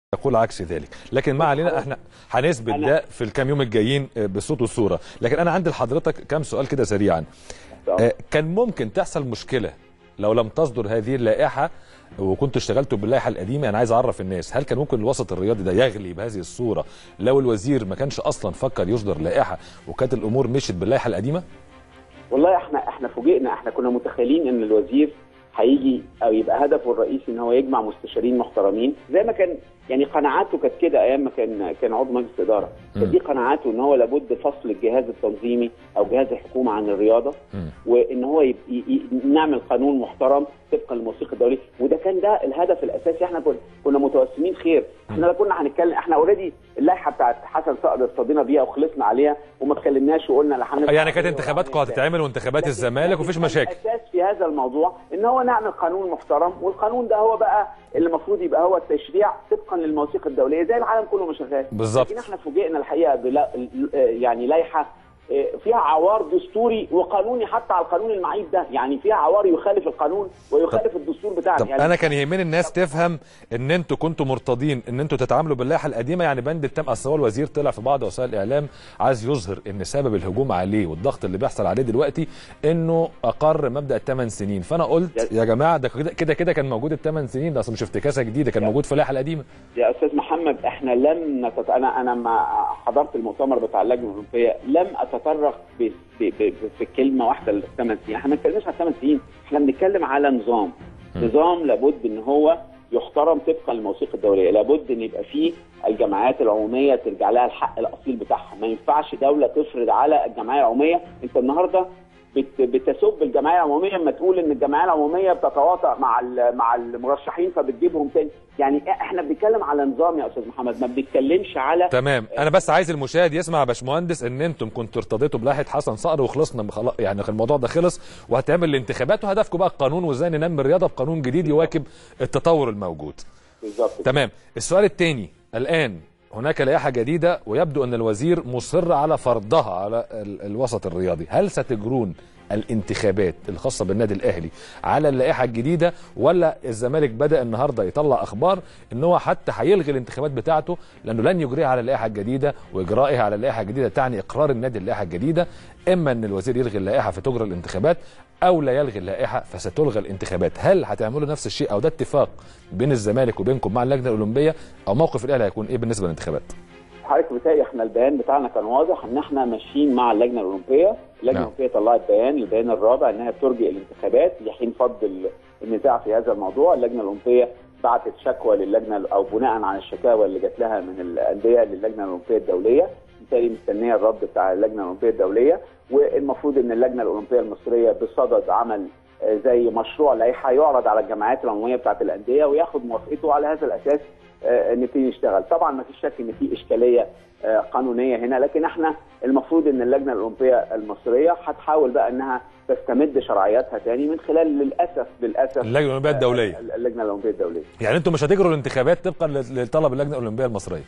يقول عكس ذلك لكن ما علينا احنا هنثبت أنا- ده في الكام يوم الجايين آه، بالصوت والصوره لكن انا عندي لحضرتك كام سؤال كده سريعا آه، كان ممكن تحصل مشكله لو لم تصدر هذه اللائحه وكنت اشتغلت باللائحه القديمه انا عايز اعرف الناس هل كان ممكن الوسط الرياضي ده يغلي بهذه الصوره لو الوزير ما كانش اصلا فكر يصدر لائحه وكانت الامور مشيت باللائحه القديمه والله احنا احنا فوجئنا احنا كنا متخيلين ان الوزير هيجي او يبقى هدفه الرئيسي ان هو يجمع مستشارين محترمين زي ما كان يعني قناعاته كانت كده ايام ما كان كان عضو مجلس اداره كانت دي قناعاته ان هو لابد فصل الجهاز التنظيمي او جهاز الحكومه عن الرياضه مم. وان هو يب... ي... ي... نعمل قانون محترم طبقا للموسيقى الدوليه وده كان ده الهدف الاساسي احنا كنا كنا متوسمين خير احنا لا كنا هنتكلم احنا اوريدي اللائحه بتاعت حسن صقر ارتضينا بيها وخلصنا عليها وما اتكلمناش وقلنا لا هنفتح يعني كانت إيه انتخاباتكم وهنعمل إزاي. هتتعمل وانتخابات لكن- الزمالك لكن ومفيش كان مشاكل الاساس في هذا الموضوع ان هو نعمل قانون محترم والقانون ده هو بقى اللي المفروض يبقى هو التشريع طبقا للمواثيق الدوليه زي العالم كله ما شغال بالظبط. لكن احنا فوجئنا الحقيقه بلا يعني لائحه فيها عوار دستوري وقانوني حتى على القانون المعيب ده يعني فيها عوار يخالف القانون ويخالف الدستور بتاعنا طب يعني انا كان يهمني الناس تفهم ان انتوا كنتوا مرتضين ان انتوا تتعاملوا باللائحه القديمه يعني بند التام اصل هو الوزير طلع في بعض وسائل الاعلام عايز يظهر ان سبب الهجوم عليه والضغط اللي بيحصل عليه دلوقتي انه اقر مبدا الثمان سنين فانا قلت يا جماعه ده كده كده كده كان موجود الثمان سنين ده اصل مش افتكاسه جديده كان موجود في اللائحه القديمه يا استاذ محمد احنا لم نتط... انا انا ما حضرت المؤتمر بتاع اللجنه الاولمبيه لم اتطرق ب... ب... ب... في كلمه واحده للثمان سنين احنا ما بنتكلمش على الثمان سنين احنا بنتكلم على نظام نظام لابد ان هو يحترم طبقا للمواثيق الدوليه لابد ان يبقى فيه الجمعيات العموميه ترجع لها الحق الاصيل بتاعها ما ينفعش دوله تفرض على الجمعيه العموميه انت النهارده بت- بتسب الجمعيه العموميه لما تقول ان الجمعيه العموميه بتتواطأ مع ال- مع المرشحين فبتجيبهم تاني يعني احنا بنتكلم على نظام يا استاذ محمد ما بنتكلمش على تمام انا بس عايز المشاهد يسمع يا باشمهندس ان انتم كنتوا ارتضيتوا بلائحه حسن صقر وخلصنا بخلاص يعني الموضوع ده خلص وهتعمل الانتخابات وهدفكم بقى القانون وازاي ننمي الرياضه بقانون جديد يواكب التطور الموجود بالظبط تمام السؤال الثاني الان هناك لائحه جديده ويبدو ان الوزير مصر على فرضها على ال- الوسط الرياضي هل ستجرون الانتخابات الخاصه بالنادي الاهلي على اللائحه الجديده ولا الزمالك بدا النهارده يطلع اخبار ان هو حتى هيلغي الانتخابات بتاعته لانه لن يجريها على اللائحه الجديده واجرائها على اللائحه الجديده تعني اقرار النادي اللائحه الجديده اما ان الوزير يلغي اللائحه فتجرى الانتخابات او لا يلغي اللائحه فستلغى الانتخابات هل هتعملوا نفس الشيء او ده اتفاق بين الزمالك وبينكم مع اللجنه الاولمبيه او موقف الاهلي هيكون ايه بالنسبه للانتخابات حضرتك بتاعي احنا البيان بتاعنا كان واضح ان احنا ماشيين مع اللجنه الاولمبيه، اللجنه نعم. الاولمبيه طلعت بيان البيان الرابع انها بترجئ الانتخابات لحين فض ال- النزاع في هذا الموضوع، اللجنه الاولمبيه بعتت شكوى للجنه او بناء على الشكاوى اللي جات لها من الانديه للجنه الاولمبيه الدوليه، بالتالي مستنيه الرد بتاع اللجنه الاولمبيه الدوليه والمفروض ان اللجنه الاولمبيه المصريه بصدد عمل آه، زي مشروع لائحه يعرض على الجمعيات العموميه بتاعت الانديه وياخد موافقته على هذا الاساس آه، نبتدي نشتغل طبعا ما فيش شك ان في اشكاليه آه، قانونيه هنا لكن احنا المفروض ان اللجنه الاولمبيه المصريه هتحاول بقى انها تستمد شرعياتها تاني من خلال للاسف للاسف اللجنه الاولمبيه الدوليه آه، اللجنه الاولمبيه الدوليه يعني انتم مش هتجروا الانتخابات طبقا لطلب اللجنه الاولمبيه المصريه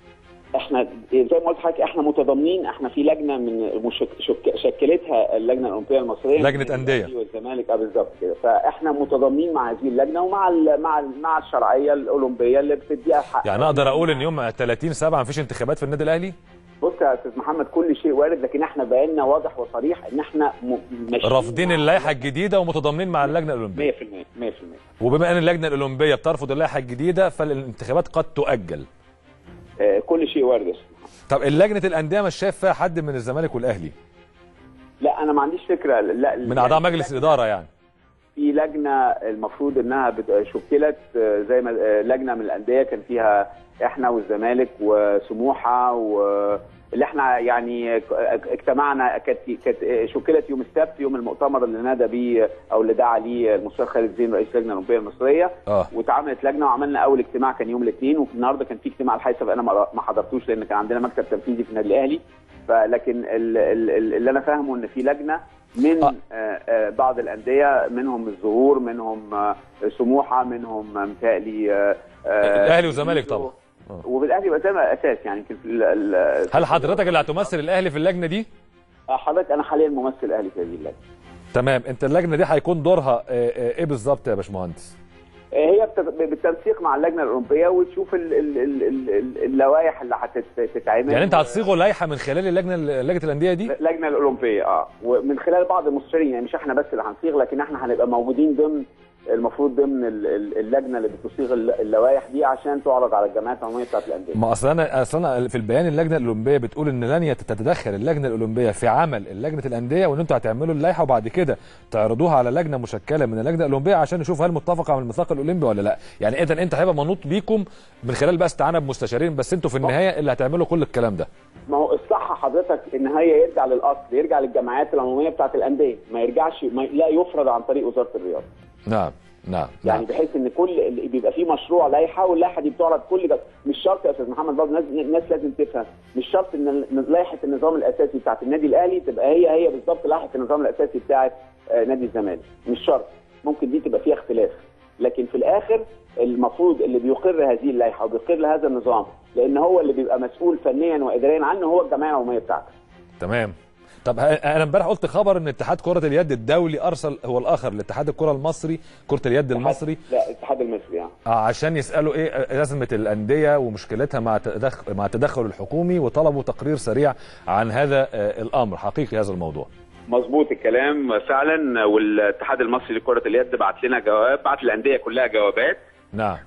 احنا زي ما قلت لحضرتك احنا متضامنين احنا في لجنه من مشك شك شكلتها اللجنه الاولمبيه المصريه لجنة من أندية. الأهلي والزمالك اه بالظبط كده فاحنا متضامنين مع هذه اللجنه ومع ال مع ال مع الشرعيه الاولمبيه اللي بتديها الحق يعني اقدر اقول ان يوم 30 7 مفيش انتخابات في النادي الاهلي بص يا استاذ محمد كل شيء وارد لكن احنا بياننا واضح وصريح ان احنا م- ماشيين رافضين مع- اللائحه الجديده ومتضامنين مع اللجنه الاولمبيه 100% 100% وبما ان اللجنه الاولمبيه بترفض اللائحه الجديده فالانتخابات قد تؤجل آه، كل شيء وارد يا استاذ محمد طب اللجنه الانديه مش شايف فيها حد من الزمالك والاهلي لا انا ما عنديش فكره لا من اعضاء مجلس الاداره يعني في لجنه المفروض انها بت- شكلت آه، زي ما آه، لجنه من الانديه كان فيها احنا والزمالك وسموحه واللي احنا يعني ك- اجتمعنا كانت كانت آه، شكلت يوم السبت يوم المؤتمر اللي نادى بيه او اللي دعا ليه المستشار خالد زين رئيس اللجنه الاولمبيه المصريه اه واتعملت لجنه وعملنا اول اجتماع كان يوم الاثنين والنهارده كان في اجتماع الحقيقه انا ما ما حضرتوش لان كان عندنا مكتب تنفيذي في النادي الاهلي فلكن ال- ال- ال- اللي انا فاهمه ان في لجنه من آه. آه. آه بعض الانديه منهم الظهور منهم آه سموحه منهم آه، متهيألي آه آه، الاهلي والزمالك طبعا آه. وفي الاهلي يبقى زي ما اساس يعني يمكن في ال- ال- هل حضرتك اللي هتمثل الاهلي في اللجنه دي آه، حضرتك انا حاليا ممثل اهلي في هذه اللجنه تمام انت اللجنه دي هيكون دورها آه، آه، ايه بالظبط يا باشمهندس هي بت- بالتنسيق مع اللجنه الاولمبيه وتشوف ال- ال- ال- ال- ال- اللوائح اللي هتتعمل يعني انت هتصيغوا لائحه من خلال اللجنه لجنه الانديه دي اللجنه الاولمبيه اه ومن خلال بعض المستشارين يعني مش احنا بس اللي هنصيغ لكن احنا هنبقى موجودين ضمن المفروض ضمن ال- ال- اللجنه اللي بتصيغ الل- اللوائح دي عشان تعرض على الجمعيات العموميه بتاعت الانديه ما اصل انا اصل انا في البيان اللجنه الاولمبيه بتقول ان لن يت- تتدخل اللجنه الاولمبيه في عمل لجنه الانديه وان انتوا هتعملوا اللائحه وبعد كده تعرضوها على لجنه مشكله من اللجنه الاولمبيه عشان نشوف هل متفقه مع الميثاق الاولمبي ولا لا يعني اذا انت هيبقى منوط بيكم من خلال بقى استعانه بمستشارين بس انتوا في النهايه اللي هتعملوا كل الكلام ده ما هو الصح حضرتك ان هي يرجع للاصل يرجع للجمعيات العموميه بتاعت الانديه ما يرجعش ما لا يفرض عن طريق وزاره الرياضه نعم نعم يعني نعم بحيث ان كل اللي بيبقى فيه مشروع لائحه واللائحه دي بتعرض كل جد. مش شرط يا استاذ محمد برضه الناس الناس لازم تفهم مش شرط ان ال- لائحه النظام الاساسي بتاعت النادي الاهلي تبقى هي هي بالظبط لائحه النظام الاساسي بتاعت آه، نادي الزمالك مش شرط ممكن دي تبقى فيها اختلاف لكن في الاخر المفروض اللي بيقر هذه اللائحه وبيقر هذا النظام لان هو اللي بيبقى مسؤول فنيا واداريا عنه هو الجمعيه العموميه بتاعته تمام طب ه- انا امبارح قلت خبر ان اتحاد كره اليد الدولي ارسل هو الاخر لاتحاد الكره المصري كره اليد المصري لا الاتحاد المصري يعني آه، عشان يسالوا ايه ازمه الانديه ومشكلتها مع تدخل مع التدخل الحكومي وطلبوا تقرير سريع عن هذا آه، الامر حقيقي هذا الموضوع مظبوط الكلام فعلا والاتحاد المصري لكره اليد بعت لنا جواب بعت الانديه كلها جوابات نعم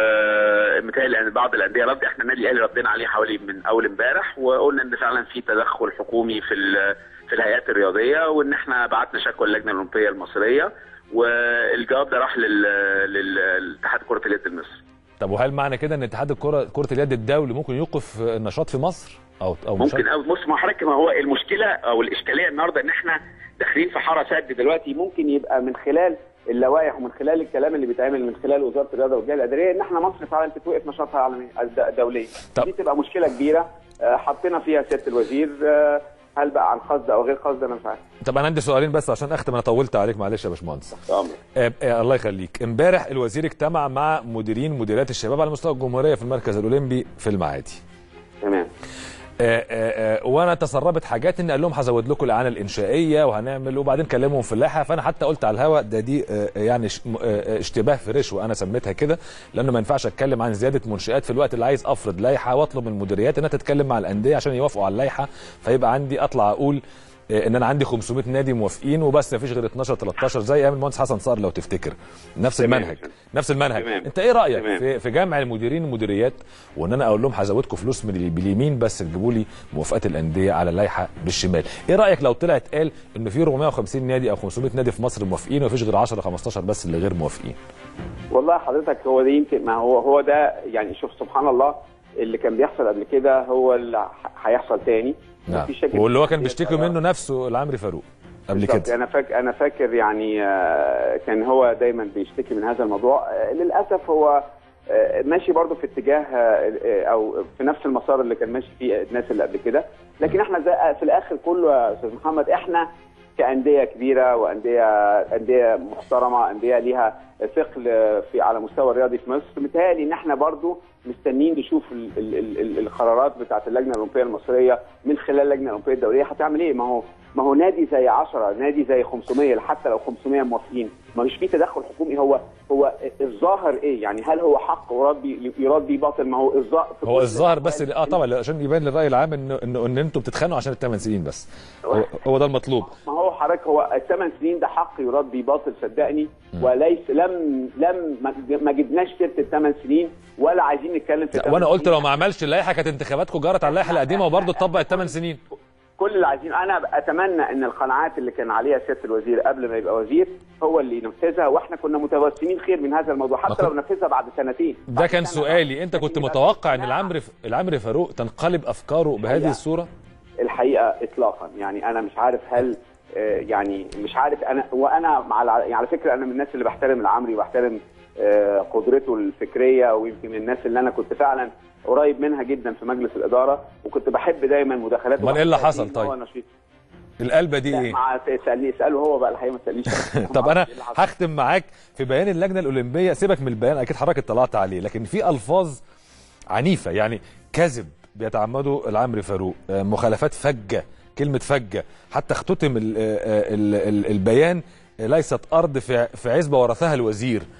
ومتهيألي ان بعض الانديه رد احنا النادي الاهلي ردينا عليه حوالي من اول امبارح وقلنا ان فعلا في تدخل حكومي في ال- في الهيئات الرياضيه وان احنا بعتنا شكوى للجنه الاولمبيه المصريه والجواب ده راح لل- لل- لاتحاد كره اليد المصري طب وهل معنى كده ان اتحاد الكره كره اليد الدولي ممكن يوقف النشاط في مصر او او ممكن نشاط- أو بص ما حضرتك ما هو المشكله او الاشكاليه النهارده ان احنا داخلين في حاره سد دلوقتي ممكن يبقى من خلال اللوائح ومن خلال الكلام اللي بيتعمل من خلال وزاره الرياضه والجهه الاداريه ان احنا مصر فعلا تتوقف نشاطها العالمي الد- دوليا طب. دي تبقى مشكله كبيره آه، حطينا فيها سياده الوزير آه، هل بقى عن قصد او غير قصد انا مش عارف طب انا عندي سؤالين بس عشان اختم انا طولت عليك معلش يا باشمهندس تحت امرك آه، آه، الله يخليك امبارح الوزير اجتمع مع مديرين مديريات الشباب على مستوى الجمهوريه في المركز الاولمبي في المعادي تمام آه، آه، آه، وانا تسربت حاجات ان قال لهم هزود لكم الاعانه الانشائيه وهنعمل وبعدين كلمهم في اللائحه فانا حتى قلت على الهواء ده دي آه، يعني ش- م- آه، اشتباه في رشوه انا سميتها كده لانه ما ينفعش اتكلم عن زياده منشات في الوقت اللي عايز افرض لائحه واطلب من المديريات انها تتكلم مع الانديه عشان يوافقوا على اللائحه فيبقى عندي اطلع اقول آه، ان انا عندي 500 نادي موافقين وبس ما فيش غير 12 13 زي ايام المهندس حسن صقر لو تفتكر نفس تمام. المنهج نفس المنهج تمام. انت ايه رايك تمام. في في جمع المديرين المديريات وان انا اقول لهم هزودكم فلوس من ال- باليمين بس تجيبوا لي موافقات الانديه على اللائحه بالشمال ايه رايك لو طلع اتقال ان في 450 نادي او 500 نادي في مصر موافقين ومفيش غير 10 15 بس اللي غير موافقين والله حضرتك هو ده يمكن ما هو هو ده يعني شوف سبحان الله اللي كان بيحصل قبل كده هو اللي ح- هيحصل تاني نعم مفيش شك واللي هو كان إن بيشتكي القرار- منه نفسه العمري فاروق قبل بالظبط. كده انا فاكر انا فاكر يعني آه، كان هو دايما بيشتكي من هذا الموضوع آه، للاسف هو آه، ماشي برضه في اتجاه آه، آه، او في نفس المسار اللي كان ماشي فيه الناس اللي قبل كده لكن احنا زي في الاخر كله يا استاذ محمد احنا كانديه كبيره وانديه انديه محترمه انديه ليها ثقل في على مستوى الرياضي في مصر متهيألي ان احنا برضو مستنيين نشوف ال ال ال ال القرارات بتاعه اللجنه الاولمبيه المصريه من خلال اللجنه الاولمبيه الدوليه هتعمل ايه ما هو ما هو نادي زي 10 نادي زي 500 حتى لو 500 موافقين ما مش في تدخل حكومي هو هو الظاهر ايه يعني هل هو حق يراد بيه يراد بيه باطل ما هو الظاهر هو الظاهر بس اه طبعا عشان يبان للراي العام انه انه ان انتوا بتتخانقوا عشان الثمان سنين بس هو, هو ده المطلوب ما هو حضرتك هو الثمان سنين ده حق يراد بيه باطل صدقني وليس لم لم ما- ما جبناش سيره الثمان سنين ولا عايزين نتكلم في لا الثمان وانا قلت سنين. لو ما عملش اللائحه كانت انتخاباتكم جرت على اللائحه القديمه وبرضه اتطبق الثمان سنين كل اللي عايزين انا اتمنى ان القناعات اللي كان عليها سياده الوزير قبل ما يبقى وزير هو اللي ينفذها واحنا كنا متوسمين خير من هذا الموضوع ما حتى كنت- لو نفذها بعد سنتين ده بعد كان سنة، سؤالي انت كنت سنتين، متوقع ان بس العمري العمري فاروق تنقلب افكاره بهذه لا. الصوره الحقيقه اطلاقا يعني انا مش عارف هل آه، يعني مش عارف انا وانا مع الع- يعني على فكره انا من الناس اللي بحترم العمري وبحترم آه، قدرته الفكريه ويمكن من الناس اللي انا كنت فعلا قريب منها جدا في مجلس الاداره وكنت بحب دايما مداخلاته أمال إيه اللي حصل إن هو طيب؟ نشيط. القلبه دي لا ايه مع اسالني اساله هو بقى الحقيقه ما تسالنيش طب ما انا أعرفش إيه اللي حصل. هختم معاك في بيان اللجنه الاولمبيه سيبك من البيان اكيد حضرتك اطلعت عليه لكن في الفاظ عنيفه يعني كذب بيتعمدوا العمري فاروق آه، مخالفات فجه كلمه فجه حتى اختتم ال- آه، ال- ال- البيان آه، ليست ارض في في عزبه ورثها الوزير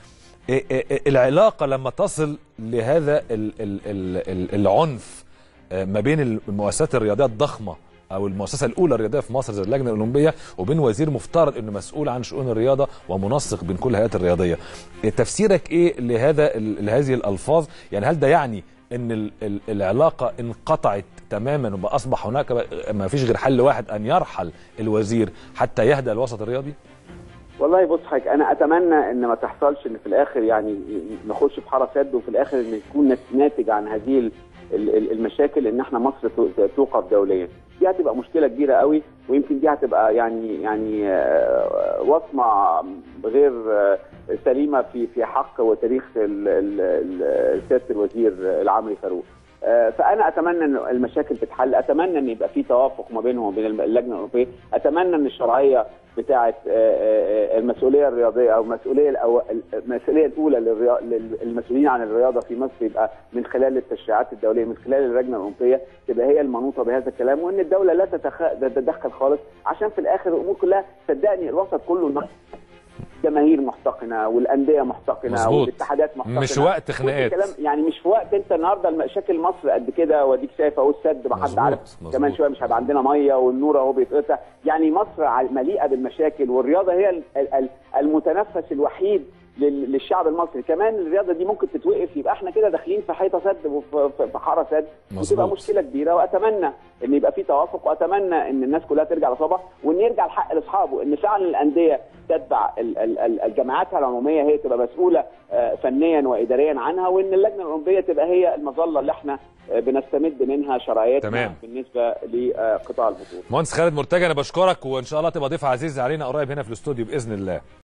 إيه إيه إيه العلاقه لما تصل لهذا ال ال ال ال العنف آه، ما بين المؤسسات الرياضيه الضخمه او المؤسسه الاولى الرياضيه في مصر زي اللجنه الاولمبيه وبين وزير مفترض انه مسؤول عن شؤون الرياضه ومنسق بين كل الهيئات الرياضيه إيه تفسيرك ايه لهذا ال- لهذه الالفاظ يعني هل ده يعني ان ال ال العلاقه انقطعت تماما واصبح هناك ب- ما فيش غير حل واحد ان يرحل الوزير حتى يهدأ الوسط الرياضي والله بص حضرتك انا اتمنى ان ما تحصلش ان في الاخر يعني نخش في حاره سد وفي الاخر ان يكون نت- ناتج عن هذه ال- ال- ال- المشاكل ان احنا مصر تو- توقف دوليا دي هتبقى مشكله كبيره قوي ويمكن دي هتبقى يعني يعني آه، وصمه غير آه، سليمه في في حق وتاريخ ال- ال- ال- سياده الوزير العمري فاروق آه، فانا اتمنى ان المشاكل تتحل اتمنى ان يبقى في توافق ما بينهم وبين اللجنه الاوروبيه اتمنى ان الشرعيه بتاعه آه، آه، المسؤوليه الرياضيه او المسؤوليه الأو- المسؤوليه الاولى للريا- للمسؤولين عن الرياضه في مصر يبقى من خلال التشريعات الدوليه من خلال اللجنه الاولمبيه تبقى هي المنوطه بهذا الكلام وان الدوله لا تتخ- تتدخل خالص عشان في الاخر الامور كلها صدقني الوسط كله جماهير محتقنه والانديه محتقنه مظبوط. والاتحادات محتقنه مش وقت كل خناقات. الكلام يعني مش في وقت انت النهارده مشاكل مصر قد كده واديك شايف اهو السد ما حد مظبوط، عارف مظبوط. كمان شويه مش هيبقى عندنا ميه والنور اهو بيتقطع يعني مصر ع- مليئه بالمشاكل والرياضه هي ال- ال- ال- المتنفس الوحيد لل- للشعب المصري كمان الرياضه دي ممكن تتوقف يبقى احنا كده داخلين في حيطه سد وفي في- في حاره سد مظبوط. وتبقى مشكله كبيره واتمنى ان يبقى في توافق واتمنى ان الناس كلها ترجع لصوابها وان يرجع الحق لاصحابه ان فعلا الانديه تتبع ال- ال- ال- الجماعات العموميه هي تبقى مسؤوله آه، فنيا واداريا عنها وان اللجنه الاولمبيه تبقى هي المظله اللي احنا آه، بنستمد منها شرعيتنا تمام. بالنسبه لقطاع البطوله مهندس خالد مرتجى انا بشكرك وان شاء الله تبقى ضيف عزيز علينا قريب هنا في الاستوديو باذن الله